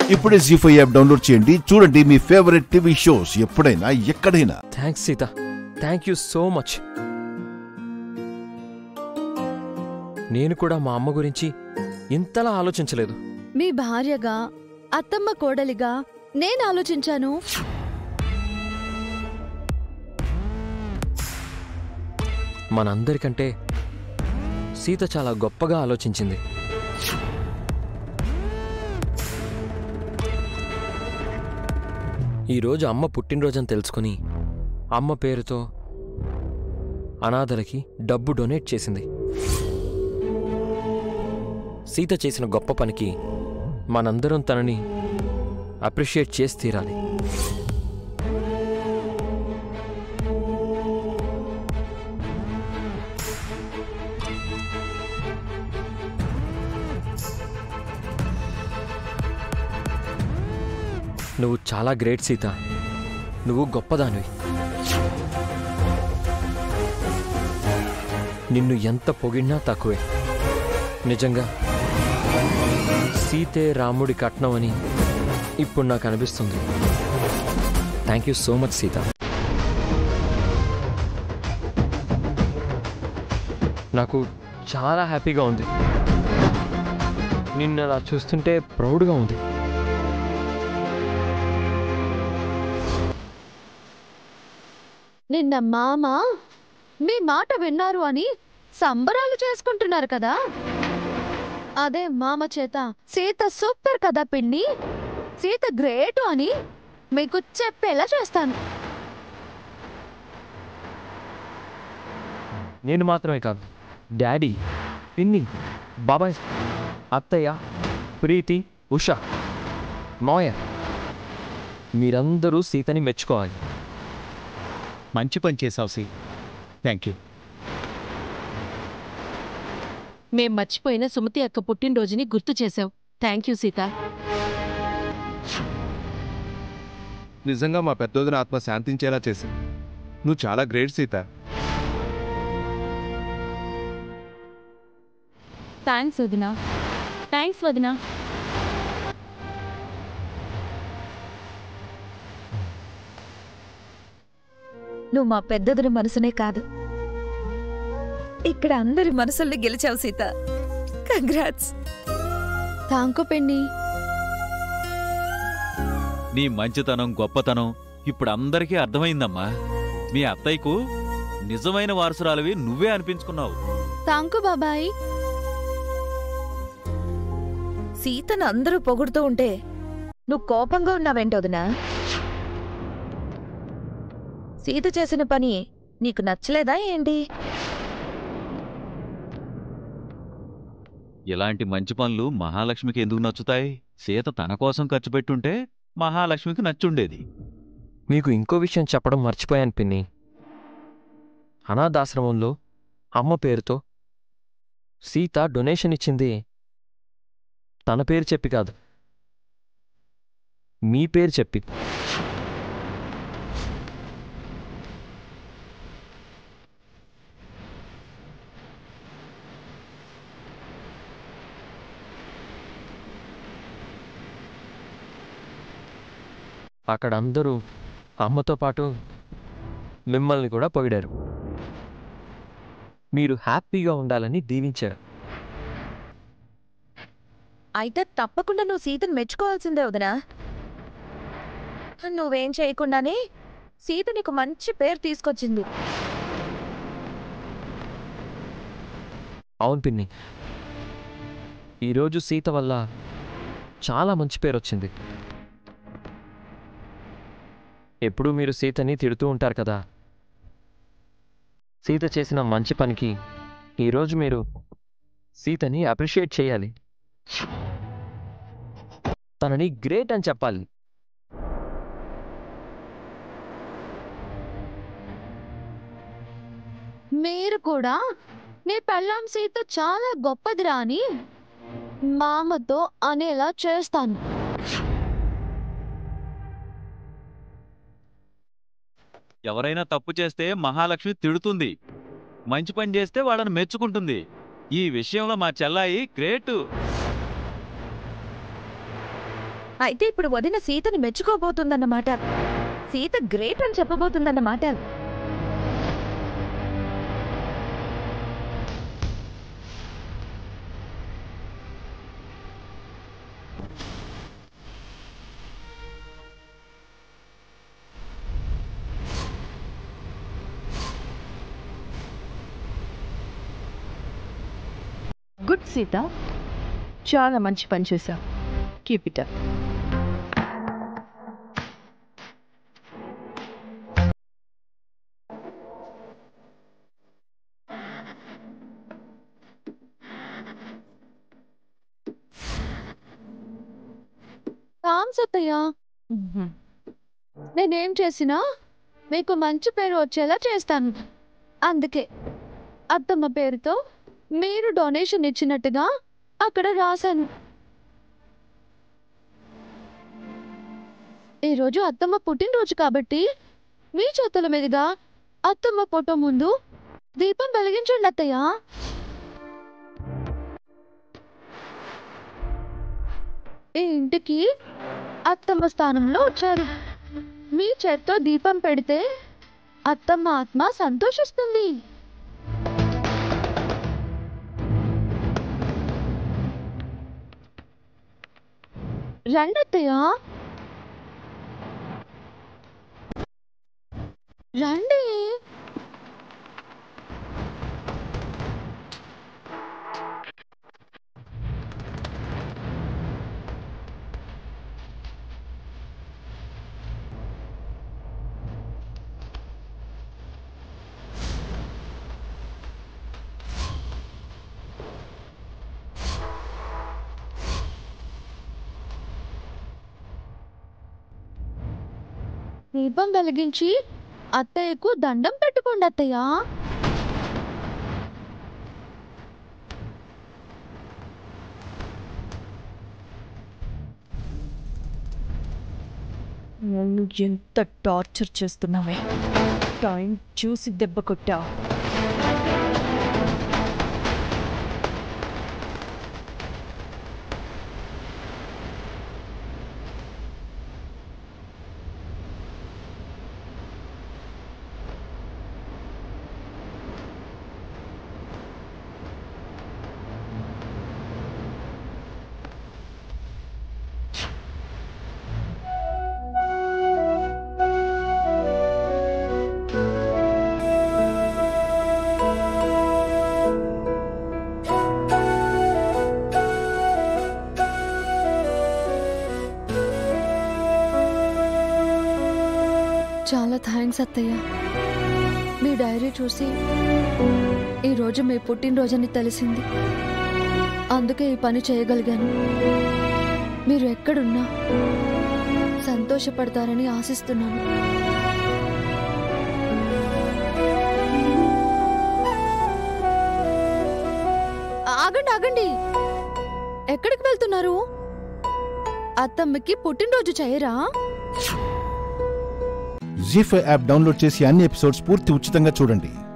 ఇప్పుడే G five app download చేయండి చూడండి మీ ఫేవరెట్ టీవీ షోస్ ఎప్పుడైనా ఎక్కడైనా thanks Sita thank you so much నేను కూడా మా అమ్మ గురించి ఇంతలా ఆలోచించలేదు మీ భార్యగా అత్తమ్మ కోడలిగా నేను ఆలోచించాను మనందరికంటే సీత చాలా గొప్పగా ఆలోచించింది ఈరోజు అమ్మ పుట్టినరోజని తెలుసుకుని అమ్మ పేరుతో అనాథలకి డబ్బు డొనేట్ చేసింది సీత చేసిన గొప్ప పనికి మనందరం తనని అప్రిషియేట్ చేసి తీరాలి నువ్వు చాలా గ్రేట్ సీత నువ్వు గొప్పదానివి నిన్ను ఎంత పొగిడినా తక్కువే నిజంగా సీతే రాముడి కట్నం అని ఇప్పుడు నాకు అనిపిస్తుంది thank you so much Sita నాకు చాలా హ్యాపీగా ఉంది నిన్ను అలా చూస్తుంటే ప్రౌడ్గా ఉంది నిన్న మామ మీ మాట విన్నారు అని సంబరాలు చేసుకుంటున్నారు కదా అదే మామ చేత సీత సూపర్ కదా పిన్ని సీత గ్రేట్ అని మీకు చెప్పేలా చేస్తాను నేను మాత్రమే కాదు డాడీ పిన్ని బాబాయ్ అత్తయ్య ప్రీతి ఉష మాయ మీరందరూ సీతని మెచ్చుకోవాలి మంచి పని చేసావు సి థ్యాంక్ యూ మేం మర్చిపోయిన సుమతి అక్క పుట్టినరోజుని గుర్తు చేశావు థ్యాంక్ యూ సీత నిజంగా మా పెద్దోదిన ఆత్మ శాంతించేలా చేసింది నువ్వు చాలా గ్రేట్ సీత థ్యాంక్స్ వదినా థ్యాంక్స్ వదినా నువ్వు మా పెద్దదిని మనసునే కాదు ఇక్కడ అందరి మనసుల్ని గెలిచావు సీత కంగ్రాట్స్ థాంకు పిన్ని నీ మంచితనం గొప్పతనం ఇప్పుడు అందరికీ అర్థమైందమ్మా మీ అత్తయ్యకు నిజమైన వారసురాలివి నువ్వే అనిపించుకున్నావు థాంకు బాబాయ్ సీతను అందరూ పొగుడుతూ ఉంటే నువ్వు కోపంగా ఉన్నావేంటోదినా సీత చేసిన పని నీకు నచ్చలేదా ఏంటి ఇలాంటి మంచి పనులు మహాలక్ష్మికి ఎందుకు నచ్చుతాయి సీత తన కోసం ఖర్చు పెట్టుంటే మహాలక్ష్మికి నచ్చుండేది మీకు ఇంకో విషయం చెప్పడం మర్చిపోయాను పిన్ని అనాథాశ్రమంలో అమ్మ పేరుతో సీత డొనేషన్ ఇచ్చింది తన పేరు చెప్పి కాదు మీ పేరు చెప్పి అక్కడ అందరూ అమ్మతో పాటు మిమ్మల్ని కూడా పొగిడారు మీరు హ్యాపీగా ఉండాలని దీవించారు అయితే తప్పకుండా నువ్వు సీతను మెచ్చుకోవాల్సిందే వదినా నువ్వేం చేయకుండానే సీత నీకు మంచి పేరు తీసుకొచ్చింది అవును పిన్ని ఈరోజు సీత వల్ల చాలా మంచి పేరు వచ్చింది ఎప్పుడూ మీరు సీతని తిడుతూ ఉంటారు కదా సీత చేసిన మంచి పనికి ఈరోజు మీరు సీతని అప్రిషియేట్ చేయాలి తనని గ్రేట్ అని చెప్పాలి మీరు కూడా మీ పెళ్ళాం సీత చాలా గొప్పదిరా అని మామతో అనేలా చేస్తాను ఎవరైనా తప్పు చేస్తే మహాలక్ష్మి తిడుతుంది మంచి పని చేస్తే వాళ్ళని మెచ్చుకుంటుంది ఈ విషయంలో మా చెల్లాయి గ్రేటు అయితే ఇప్పుడు వదిన సీతని మెచ్చుకోబోతుందన్నమాట సీత గ్రేట్ అని చెప్పబోతుందన్నమాట గుడ్ సీత చాలా మంచి పని చేశావు కీప్ ఇట్ అప్ థామ్స్ అత్తయ్య నేనేం చేసినా మీకు మంచి పేరు వచ్చేలా చేస్తాను అందుకే అత్తమ్మ పేరుతో మీరు డొనేషన్ ఇచ్చినట్టుగా అక్కడ రాశాను ఈరోజు అత్తమ్మ పుట్టినరోజు కాబట్టి మీ చేతుల మీదుగా అత్తమ్మ ఫోటో ముందు దీపం వెలిగించండి అత్తయ్య ఈ ఇంటికి అత్తమ్మ స్థానంలో వచ్చారు మీ చేత్తో దీపం పెడితే అత్తమ్మ ఆత్మ సంతోషిస్తుంది రండి అత్తయ్య రండి దీపం వెలిగించి అత్తయ్యకు దండం పెట్టుకోండి అత్తయ్య నన్ను ఎంత టార్చర్ చేస్తున్నావే టైం చూసి దెబ్బ కొట్టా చాలా థ్యాంక్స్ అత్తయ్య మీ డైరీ చూసి ఈరోజు మీ పుట్టినరోజని తెలిసింది అందుకే ఈ పని చేయగలిగాను మీరు ఎక్కడున్నా సంతోషపడతారని ఆశిస్తున్నాను ఆగండి ఆగండి ఎక్కడికి వెళ్తున్నారు అత్తమ్మకి పుట్టినరోజు చేయరా జీ ఫైవ్ యాప్ డౌన్లోడ్ చేసి అన్ని ఎపిసోడ్స్ పూర్తి ఉచితంగా చూడండి